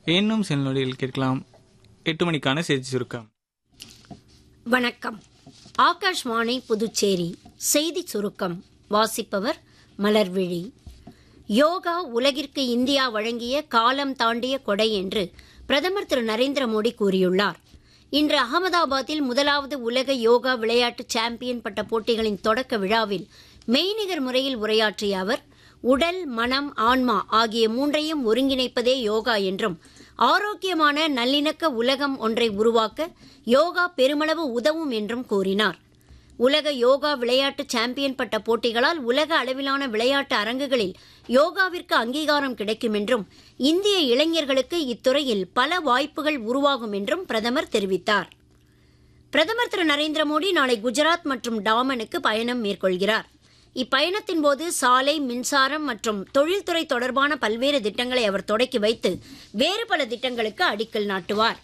இன்னும் சில நொடியில் கேட்கலாம் எட்டு மணிக்கான செய்தி சுருக்கம் வணக்கம் ஆகாஷ்வாணி புதுச்சேரி செய்தி சுருக்கம் வாசிப்பவர் மலர்விழி யோகா உலகிற்கு இந்தியா வழங்கிய காலம் தாண்டிய கொடை என்று பிரதமர் திரு நரேந்திர மோடி கூறியுள்ளார் இன்று அகமதாபாத்தில் முதலாவது உலக யோகா விளையாட்டு சாம்பியன் பட்ட போட்டிகளின் தொடக்க விழாவில் மெய்நிகர் முறையில் உரையாற்றிய அவர் உடல் மனம் ஆன்மா ஆகிய மூன்றையும் ஒருங்கிணைப்பதே யோகா என்றும் ஆரோக்கியமான நல்லிணக்க உலகம் ஒன்றை உருவாக்க யோகா பெருமளவு உதவும் என்றும் கூறினார் உலக யோகா விளையாட்டு சாம்பியன் பட்ட போட்டிகளால் உலக அளவிலான விளையாட்டு அரங்குகளில் யோகாவிற்கு அங்கீகாரம் கிடைக்கும் என்றும் இந்திய இளைஞர்களுக்கு இத்துறையில் பல வாய்ப்புகள் உருவாகும் என்றும் பிரதமர் தெரிவித்தார் பிரதமர் திரு நரேந்திர மோடி நாளை குஜராத் மற்றும் டாமனுக்கு பயணம் மேற்கொள்கிறார் இப்பயணத்தின் போது சாலை மின்சாரம் மற்றும் தொழில்துறை தொடர்பான பல்வேறு திட்டங்களை அவர் தொடக்கி வைத்து வேறு பல திட்டங்களுக்கு அடிக்கல் நாட்டுவார்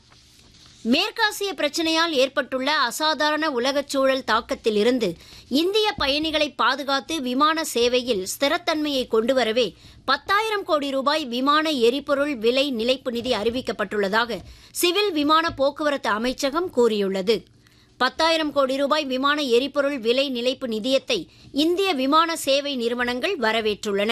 மேற்காசிய பிரச்சனையால் ஏற்பட்டுள்ள அசாதாரண உலகச் சூழல் தாக்கத்தில் இருந்து இந்திய பயணிகளை பாதுகாத்து விமான சேவையில் ஸ்திரத்தன்மையை கொண்டுவரவே பத்தாயிரம் கோடி ரூபாய் விமான எரிபொருள் விலை நிலைப்பு நிதி அறிவிக்கப்பட்டுள்ளதாக சிவில் விமான போக்குவரத்து அமைச்சகம் கூறியுள்ளது பத்தாயிரம் கோடி ரூபாய் விமான எரிபொருள் விலை நிலைப்பு நிதியத்தை இந்திய விமான சேவை நிறுவனங்கள் வரவேற்றுள்ளன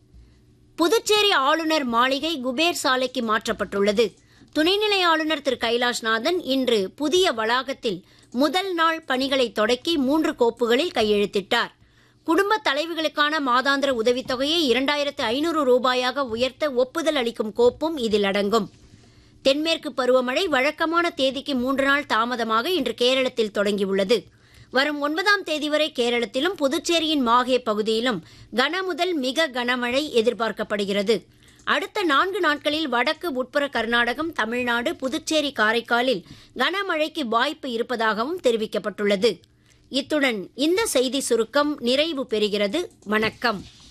புதுச்சேரி ஆளுநர் மாளிகை குபேர் சாலைக்கு மாற்றப்பட்டுள்ளது துணைநிலை ஆளுநர் திரு கைலாஷ்நாதன் இன்று புதிய வளாகத்தில் முதல் நாள் பணிகளை தொடக்கி மூன்று கோப்புகளில் கையெழுத்திட்டார் குடும்ப தலைவிகளுக்கான மாதாந்திர உதவித்தொகையை இரண்டாயிரத்து ஐநூறு ரூபாயாக உயர்த்த ஒப்புதல் அளிக்கும் கோப்பும் இதில் அடங்கும் தென்மேற்கு பருவமழை வழக்கமான தேதிக்கு மூன்று நாள் தாமதமாக இன்று கேரளத்தில் தொடங்கியுள்ளது வரும் ஒன்பதாம் தேதி வரை கேரளத்திலும் புதுச்சேரியின் மாஹே பகுதியிலும் கனமுதல் மிக கனமழை எதிர்பார்க்கப்படுகிறது அடுத்த நான்கு நாட்களில் வடக்கு உட்புற கர்நாடகம் தமிழ்நாடு புதுச்சேரி காரைக்காலில் கனமழைக்கு வாய்ப்பு இருப்பதாகவும் தெரிவிக்கப்பட்டுள்ளது இத்துடன் இந்த செய்தி சுருக்கம் நிறைவு பெறுகிறது வணக்கம்